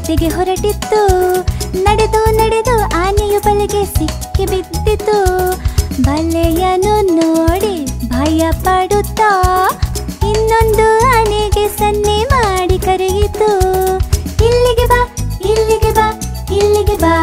ಬೇಟೆಗೆ ಹೊರಟಿತ್ತು ನಡೆದು ನಡೆದು ಆನೆಯು ಬಲೆಗೆ ಸಿಕ್ಕಿ ಬಿದ್ದಿತು ಬಲೆಯನ್ನು ನೋಡಿ ಭಯ ಪಡುತ್ತಾ ಇನ್ನೊಂದು ಆನೆಗೆ ಸನ್ನೆ ಮಾಡಿ ಕರೆಯಿತು ಇಲ್ಲಿಗೆ ಬಾ ಇಲ್ಲಿಗೆ ಬಾ ಇಲ್ಲಿಗೆ ಬಾ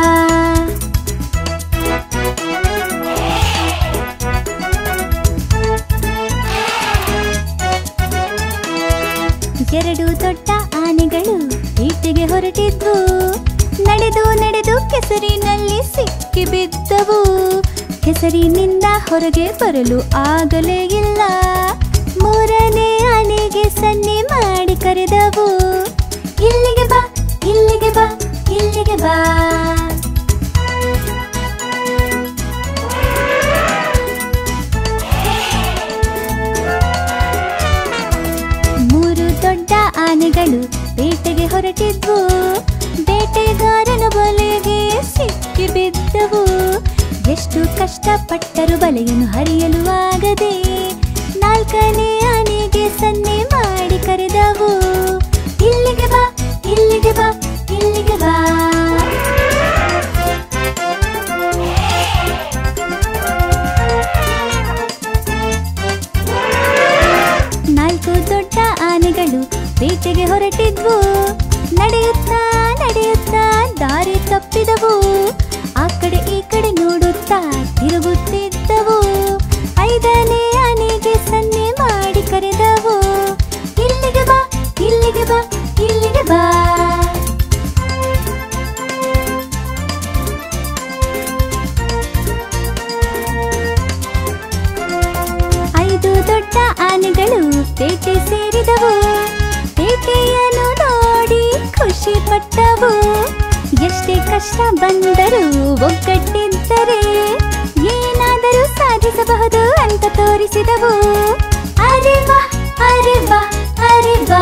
ಎರಡು ದೊಡ್ಡ ಆನೆಗಳು ಬೇಟೆಗೆ ಹೊರಟಿದ್ವು ನಡೆದು ನಡೆದು ಕೆಸರಿನಲ್ಲಿ ಸಿಕ್ಕಿ ಬಿದ್ದವು ಕೆಸರಿನಿಂದ ಹೊರಗೆ ಬರಲು ಆಗಲೇ ಇಲ್ಲ ಮೂರನೇ ಆನೆಗೆ ಸನ್ನೆ ಮಾಡಿ ಕರೆದವು ಇಲ್ಲಿಗೆ ಬಾ ಇಲ್ಲಿಗೆ ಬಾ ಇಲ್ಲಿಗೆ ಬಾ ಮೂರು ದೊಡ್ಡ ಆನೆಗಳು ಬೇಟೆಗೆ ಹೊರಟಿದ್ವು ಬೇಟೆಗಾರನ ಬಲೆಗೆ ಸಿಕ್ಕಿ ಬಿದ್ದವು ಎಷ್ಟು ಕಷ್ಟಪಟ್ಟರು ಬಲೆಯನ್ನು ಹರಿಯಲು ಆಗದೆ ನಾಲ್ಕನೇ ಆನೆಗೆ ಸನ್ನೆ ಮಾಡಿ ಕರೆದವು ಇಲ್ಲಿಗೆ ಬಾ ಇಲ್ಲಿಗೆ ಬಾ ಇಲ್ಲಿಗೆ ಬಾ ನಾಲ್ಕು ದೊಡ್ಡ ಆನೆಗಳು ಬೇಟೆಗೆ ಹೊರಟಿದ್ವು ನಡೆಯುತ್ತಾ ನಡೆಯುತ್ತಾ ದಾರಿ ತಪ್ಪಿದವು ಆ ಕಡೆ ಈ ಕಡೆ ನೋಡುತ್ತಾ ತಿರುಗುತ್ತಿದ್ದವು ಐದನೇ ಆನೆಗೆ ಸನ್ನೆ ಮಾಡಿ ಕರೆದವು ಇಲ್ಲಿಗೆ ಬಾ ಇಲ್ಲಿಗೆ ಬಾ ಇಲ್ಲಿಗೆ ಬಾ ಐದು ದೊಡ್ಡ ಆನೆಗಳು ಪೇಟೆ ಸೇರಿದವು ಪೇಟೆಯನ್ನು ನೋಡಿ ಖುಷಿ ಪಟ್ಟವು ಎಷ್ಟೇ ಕಷ್ಟ ಬಂದರೂ ಒಗ್ಗಟ್ಟಿದ್ದರೆ ಏನಾದರೂ ಸಾಧಿಸಬಹುದು ಅಂತ ತೋರಿಸಿದವು ಅರೆ ವಾ ಅರೆ ವಾ ಅರೆ ವಾ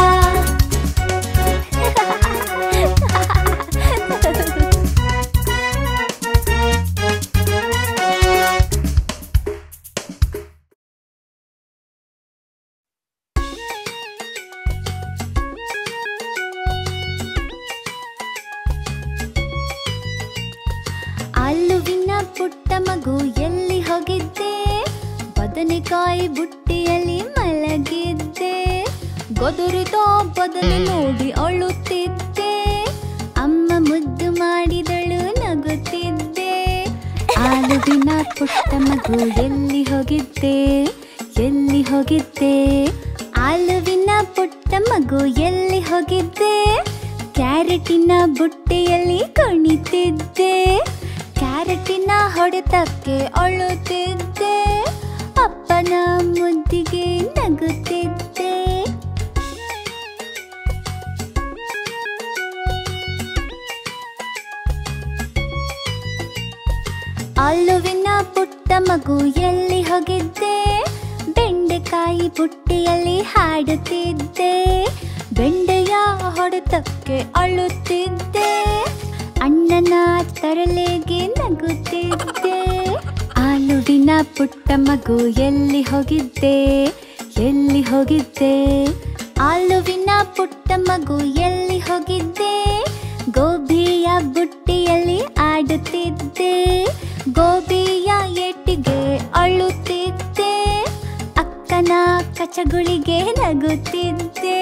ಅಲ್ಲುವಿನ ಪುಟ್ಟ ಮಗು ಎಲ್ಲಿ ಹೋಗಿದ್ದೆ ಬದನೆಕಾಯಿ ಬುಟ್ಟಿಯಲ್ಲಿ ಮಲಗಿದ್ದೆ ಗೊದರಿದ ಬದನೆ ನೋಡಿ ಅಳುತ್ತಿದ್ದೆ ಅಮ್ಮ ಮುದ್ದು ಮಾಡಿದಳು ನಗುತ್ತಿದ್ದೆ ಆಲುವಿನ ಪುಟ್ಟ ಮಗು ಎಲ್ಲಿ ಹೋಗಿದ್ದೆ ಎಲ್ಲಿ ಹೋಗಿದ್ದೆ ಆಲುವಿನ ಪುಟ್ಟ ಮಗು ಎಲ್ಲಿ ಹೋಗಿದ್ದೆ ಕ್ಯಾರೆಟಿನ ಬುಟ್ಟಿಯಲ್ಲಿ ಕುಣಿತಿದ್ದೆ ಕ್ಯಾರೆಟಿನ ಹೊಡೆತಕ್ಕೆ ಅಳುತ್ತಿದ್ದೆ ಅಪ್ಪನ ಮುದ್ದಿಗೆ ನಗುತ್ತಿದ್ದೆ ಅಲ್ಲುವಿನ ಪುಟ್ಟ ಮಗು ಎಲ್ಲಿ ಹೋಗಿದ್ದೆ ಬೆಂಡೆಕಾಯಿ ಬುಟ್ಟಿಯಲ್ಲಿ ಹಾಡುತ್ತಿದ್ದೆ ಬೆಂಡೆಯ ಹೊಡೆತಕ್ಕೆ ಅಳುತ್ತಿದ್ದೆ ಅಣ್ಣನ ತರಲೆಗೆ ನಗುತ್ತಿದ್ದೆ ಆಲುವಿನ ಪುಟ್ಟ ಮಗು ಎಲ್ಲಿ ಹೋಗಿದ್ದೆ ಎಲ್ಲಿ ಹೋಗಿದ್ದೆ ಆಲುವಿನ ಪುಟ್ಟ ಮಗು ಎಲ್ಲಿ ಹೋಗಿದ್ದೆ ಗೋಬಿಯ ಬುಟ್ಟಿಯಲ್ಲಿ ಆಡುತ್ತಿದ್ದೆ ಗೋಬಿಯ ಏಟಿಗೆ ಅಳುತ್ತಿದ್ದೆ ಅಕ್ಕನ ಕಚಗುಳಿಗೆ ನಗುತ್ತಿದ್ದೆ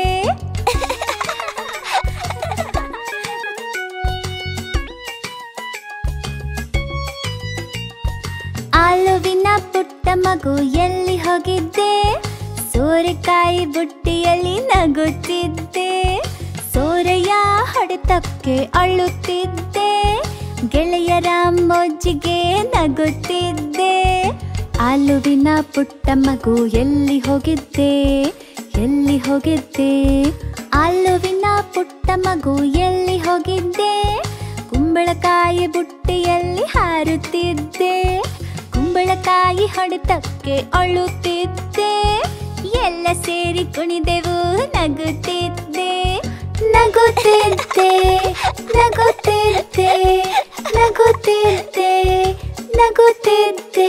ಆಲುವಿನ ಪುಟ್ಟ ಮಗು ಎಲ್ಲಿ ಹೋಗಿದ್ದೆ ಸೋರೆಕಾಯಿ ಬುಟ್ಟಿಯಲ್ಲಿ ನಗುತ್ತಿದ್ದೆ ಸೋರೆಯ ಹೊಡೆತಕ್ಕೆ ಅಳುತ್ತಿದ್ದೆ ಗೆಳೆಯರ ಮೊಜ್ಜಿಗೆ ನಗುತ್ತಿದ್ದೆ ಆಲುವಿನ ಪುಟ್ಟ ಮಗು ಎಲ್ಲಿ ಹೋಗಿದ್ದೆ ಎಲ್ಲಿ ಹೋಗಿದ್ದೆ ಆಲುವಿನ ಪುಟ್ಟ ಮಗು ಎಲ್ಲಿ ಹೋಗಿದ್ದೆ ಕುಂಬಳಕಾಯಿ ಬುಟ್ಟಿಯಲ್ಲಿ ಹಾರುತ್ತಿದ್ದೆ ಕುಂಬಳಕಾಯಿ ಹೊಡೆತಕ್ಕೆ ಅಳುತ್ತಿದ್ದೆ ಎಲ್ಲ ಸೇರಿ ಕುಣಿದೆವು ನಗುತ್ತಿದ್ದೆ ನಗುತ್ತಿದ್ದೆ ನಗುತ್ತಿದ್ದೆ ನಗುತ್ತಿದ್ದೆ ನಗುತ್ತಿದ್ದೆ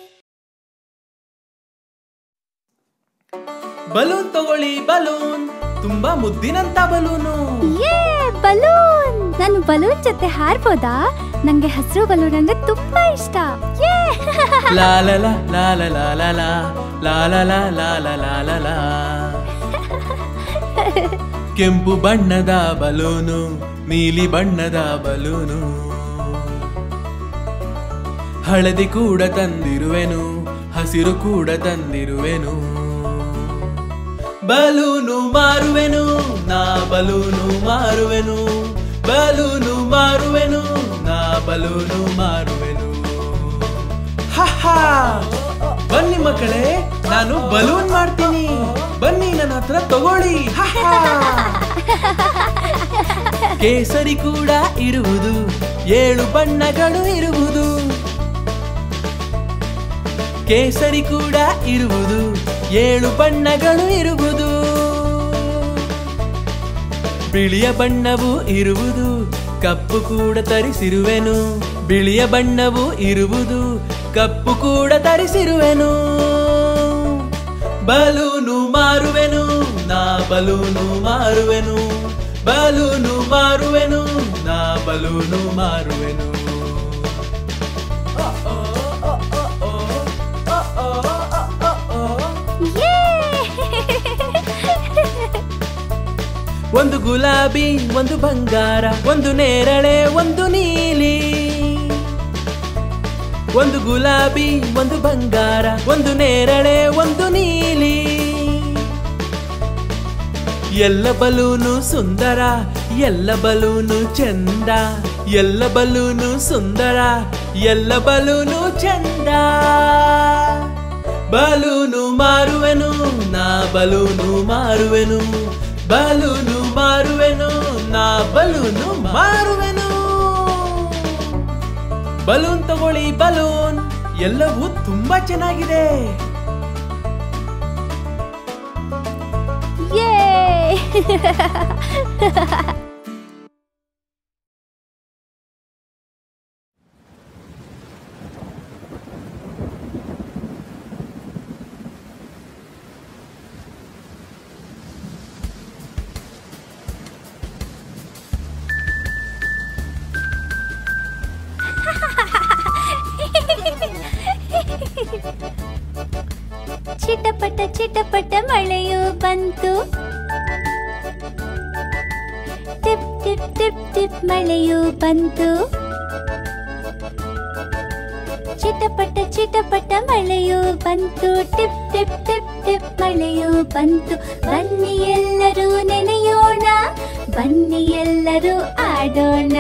ಬಲೂನ್ ತಗೊಳ್ಳಿ ಬಲೂನ್ ತುಂಬಾ ಮುದ್ದಿನಂತ ಬಲೂನು ಯೇ ಬಲೂನ್ ನಾನು ಬಲೂನ್ ಜೊತೆ ಹಾರ್ಬೋದಾ ನಂಗೆ ಹಸಿರು ಬಲೂನ್ ಅಂದ್ರೆ ತುಂಬಾ ಇಷ್ಟ ಯೇ ಲಾಲಲ ಲಾಲ ಲಾಲ ಲಾಲ ಲಾಲ ಲಾಲ ಕೆಂಪು ಬಣ್ಣದ ಬಲೂನು ನೀಲಿ ಬಣ್ಣದ ಬಲೂನು ಹಳದಿ ಕೂಡ ತಂದಿರುವೆನು ಹಸಿರು ಕೂಡ ತಂದಿರುವೆನು ಬಲೂನು ಮಾರುವೆನು ನಾ ಬಲೂನು ಮಾರುವೆನು ಬಲೂನು ಮಾರುವೆನು ನಾ ಬಲೂನು ಮಾರುವೆನು ಹಾ ಬನ್ನಿ ಮಕ್ಕಳೇ ನಾನು ಬಲೂನ್ ಮಾಡ್ತೀನಿ ಬನ್ನಿ ನನ್ನ ಹತ್ರ ತಗೊಳ್ಳಿ ಹಾ ಕೇಸರಿ ಕೂಡ ಇರುವುದು ಏಳು ಬಣ್ಣಗಳು ಇರುವುದು ಕೇಸರಿ ಕೂಡ ಇರುವುದು ಏಳು ಬಣ್ಣಗಳು ಇರುವುದು ಬಿಳಿಯ ಬಣ್ಣವು ಇರುವುದು ಕಪ್ಪು ಕೂಡ ತರಿಸಿರುವೆನು ಬಿಳಿಯ ಬಣ್ಣವು ಇರುವುದು ಕಪ್ಪು ಕೂಡ ತರಿಸಿರುವೆನು ಬಲೂನು ಮಾರುವೆನು ನಾ ಬಲೂನು ಮಾರುವೆನು ಬಲೂನು ಮಾರುವೆನು ನಾ ಬಲೂನು ಮಾರುವೆನು ಯೇ ಒಂದು ಗುಲಾಬಿ ಒಂದು ಬಂಗಾರ ಒಂದು ನೇರಳೆ ಒಂದು ನೀಲಿ ಒಂದು ಗುಲಾಬಿ ಒಂದು ಬಂಗಾರ ಒಂದು ನೇರಳೆ ಒಂದು ನೀಲಿ ಎಲ್ಲ ಬಲೂನು ಸುಂದರ ಎಲ್ಲ ಬಲೂನು ಚಂದ ಎಲ್ಲ ಬಲೂನು ಸುಂದರ ಎಲ್ಲ ಬಲೂನು ಚಂದ ಬಲೂನು ಮಾರುವೆನು ನಾ ಬಲೂನು ಮಾರುವೆನು ಬಲೂನು ಮಾರುವೆನು ನಾ ಬಲೂನು ಮಾರುವೆನು ಬಲೂನ್ ತಗೊಳ್ಳಿ ಬಲೂನ್ ಎಲ್ಲವೂ ತುಂಬಾ ಚೆನ್ನಾಗಿದೆ ಯೇ ಚಿಟಪಟ ಚಿಟಪಟ ಮಳೆಯು ಬಂತು ಟಿಪ್ ಟಿಪ್ ಟಿಪ್ ಟಿಪ್ ಮಳೆಯು ಬಂತು ಚಿಟಪಟ ಚಿಟಪಟ ಮಳೆಯು ಬಂತು ಟಿಪ್ ಟಿಪ್ ಟಿಪ್ ಟಿಪ್ ಮಳೆಯು ಬಂತು ಬನ್ನಿ ಎಲ್ಲರೂ ನೆನೆಯೋಣ ಬನ್ನಿ ಎಲ್ಲರೂ ಆಡೋಣ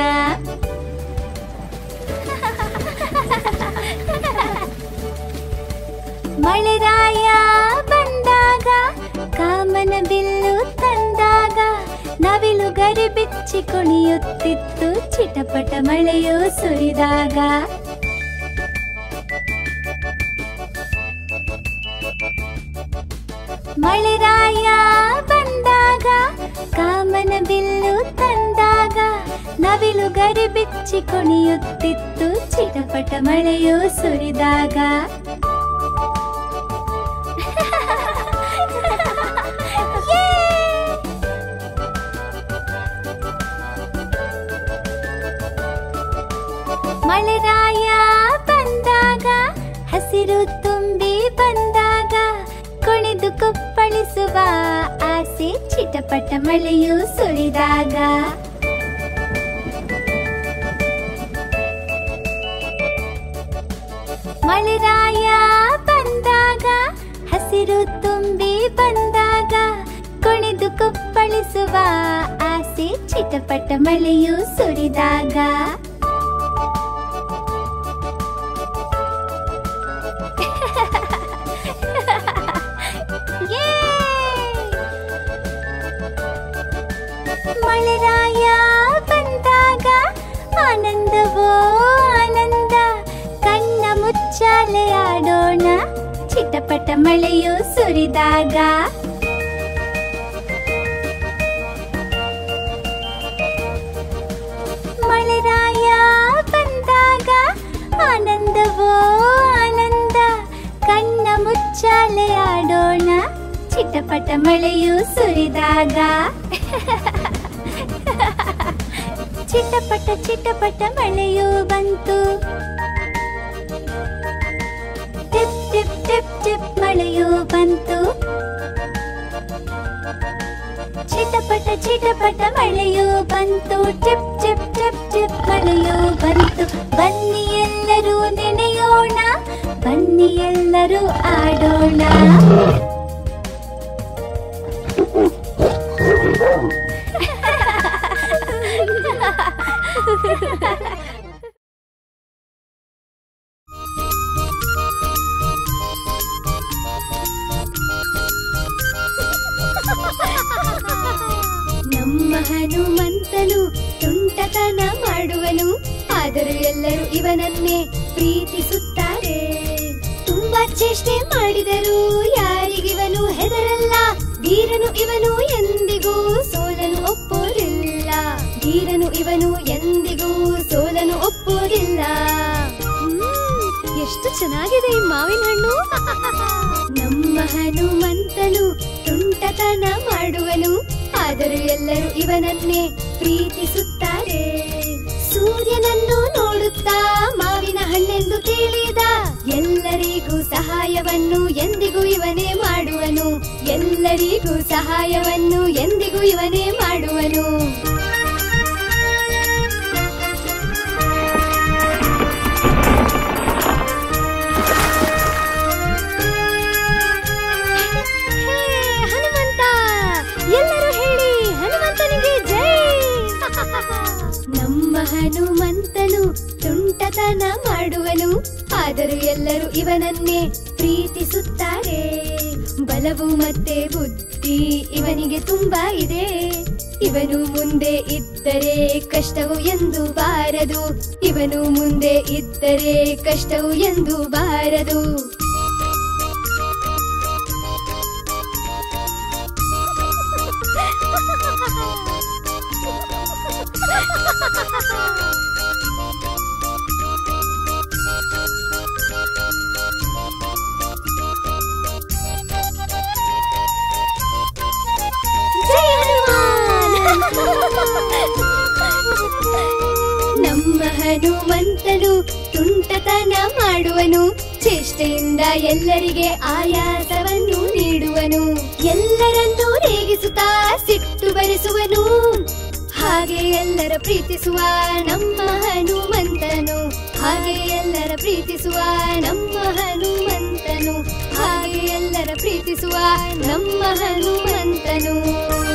ಮಳೆರಾಯ ಬಂದಾಗ ಕಾಮನ ಬಿಲ್ಲು ತಂದಾಗ ನವಿಲು ಗರಿ ಬಿಚ್ಚಿ ಕುಣಿಯುತ್ತಿತ್ತು ಚಿಟಪಟ ಮಳೆಯು ಸುರಿದಾಗ ಮಳೆರಾಯ ಬಂದಾಗ ಕಾಮನ ಬಿಲ್ಲು ತಂದಾಗ ನವಿಲು ಗರಿ ಬಿಚ್ಚಿ ಕುಣಿಯುತ್ತಿತ್ತು ಚಿಟಪಟ ಮಳೆಯು ಸುರಿದಾಗ ಮಳೆರಾಯ ಬಂದಾಗ ಹಸಿರು ತುಂಬಿ ಬಂದಾಗ ಕುಣಿದು ಕುಪ್ಪಳಿಸುವ ಆಸೆ ಚಿಟಪಟ ಮಳೆಯು ಸುರಿದಾಗ ಮಳೆರಾಯ ಬಂದಾಗ ಹಸಿರು ತುಂಬಿ ಬಂದಾಗ ಕುಣಿದು ಕುಪ್ಪಳಿಸುವ ಆಸೆ ಚಿಟಪಟ ಮಳೆಯು ಸುರಿದಾಗ ಯೇ! ಮಳೆರಾಯ ಬಂದಾಗ ಆನಂದವೋ ಆನಂದ ಕಣ್ಣ ಮುಚ್ಚಾಲೆ ಆಡೋಣ ಚಿಟಪಟ ಮಳೆಯು ಸುರಿದಾಗ ಮಳೆರಾಯ ಬಂದಾಗ ಆನಂದವೋ ಆನಂದ ಕಣ್ಣ ಮುಚ್ಚಾಲೆ ಆಡೋಣ ಚಿಟಪಟ ಮಳೆಯು ಸುರಿದಾಗ ಚಿಟಪಟ ಚಿಟಪಟ ಮಳೆಯು ಬಂತು ಟಿಪ್ ಟಿಪ್ ಟಿಪ್ ಟಿಪ್ ಮಳೆಯು ಬಂತು ಚಿಟಪಟ ಚಿಟಪಟ ಮಳೆಯು ಬಂತು ಟಿಪ್ ಟಿಪ್ ಟಿಪ್ ಟಿಪ್ ಮಳೆಯು ಬಂತು ಬನ್ನಿ ಎಲ್ಲರೂ ನೆನೆಯೋಣ ಬನ್ನಿ ಎಲ್ಲರೂ ಆಡೋಣ ನಮ್ಮ ಹನುಮಂತನು ತುಂಟತನ ಮಾಡುವನು ಆದರೂ ಎಲ್ಲರೂ ಇವನನ್ನೇ ಪ್ರೀತಿಸುತ್ತಾರೆ ತುಂಬಾ ಚೇಷ್ಟೆ ಮಾಡಿದರು ಯಾರಿಗಿವನು ಹೆದರಲ್ಲ ಧೀರನು ಇವನು ಎಂದಿಗೂ ಸೋಲನು ಒಪ್ಪೋದಿಲ್ಲ ಧೀರನು ಇವನು ಎಂದಿಗೂ ಸೋಲನು ಒಪ್ಪೋದಿಲ್ಲ ಎಷ್ಟು ಚೆನ್ನಾಗಿದೆ ಈ ಮಾವಿನ ಹಣ್ಣು ನಮ್ಮ ಹನುಮಂತನು ತುಂಟತನ ಮಾಡುವನು ಆದರೂ ಎಲ್ಲರೂ ಇವನನ್ನೇ ಪ್ರೀತಿಸುತ್ತಾರೆ ಸೂರ್ಯನನ್ನು ನೋಡುತ್ತಾ ಮಾವಿನ ಹಣ್ಣೆಂದು ತಿಳಿದ ಎಲ್ಲರಿಗೂ ಸಹಾಯವನ್ನು ಎಂದಿಗೂ ಇವನೇ ಮಾಡುವನು ಎಲ್ಲರಿಗೂ ಸಹಾಯವನ್ನು ಎಂದಿಗೂ ಇವನೇ ಮಾಡುವನು ಹೇ, ಹನುಮಂತ ಎಲ್ಲರೂ ಹೇಳಿ ಹನುಮಂತನಿಗೆ ಜೈ ನಮ್ಮ ಹನುಮಂತನು ತುಂಟತನ ಮಾಡುವನು ಆದರೂ ಎಲ್ಲರೂ ಇವನನ್ನೇ ಪ್ರೀತಿಸುತ್ತಾರೆ ಬಲವು ಮತ್ತೆ ಬುದ್ಧಿ ಇವನಿಗೆ ತುಂಬಾ ಇದೆ ಇವನು ಮುಂದೆ ಇದ್ದರೆ ಕಷ್ಟವು ಎಂದು ಬಾರದು ಇವನು ಮುಂದೆ ಇದ್ದರೆ ಕಷ್ಟವು ಎಂದು ಬಾರದು ಜೈ ಹನುಮಾನ್ ನಮ್ಮ ಹನುಮಂತನು ತುಂಟತನ ಮಾಡುವನು ಚೇಷ್ಟೆಯಿಂದ ಎಲ್ಲರಿಗೆ ಆಯಾಸವನ್ನು ನೀಡುವನು ಎಲ್ಲರನ್ನೂ ರೇಗಿಸುತ್ತಾ ಸಿಟ್ಟು ಬರೆಸುವನು ಹಾಗೆ ಎಲ್ಲರ ಪ್ರೀತಿಸುವ ನಮ್ಮ ಹನುಮಂತನು ಹಾಗೆ ಎಲ್ಲರ ಪ್ರೀತಿಸುವ ನಮ್ಮ ಹನುಮಂತನು ಹಾಗೆ ಎಲ್ಲರ ಪ್ರೀತಿಸುವ ನಮ್ಮ ಹನುಮಂತನು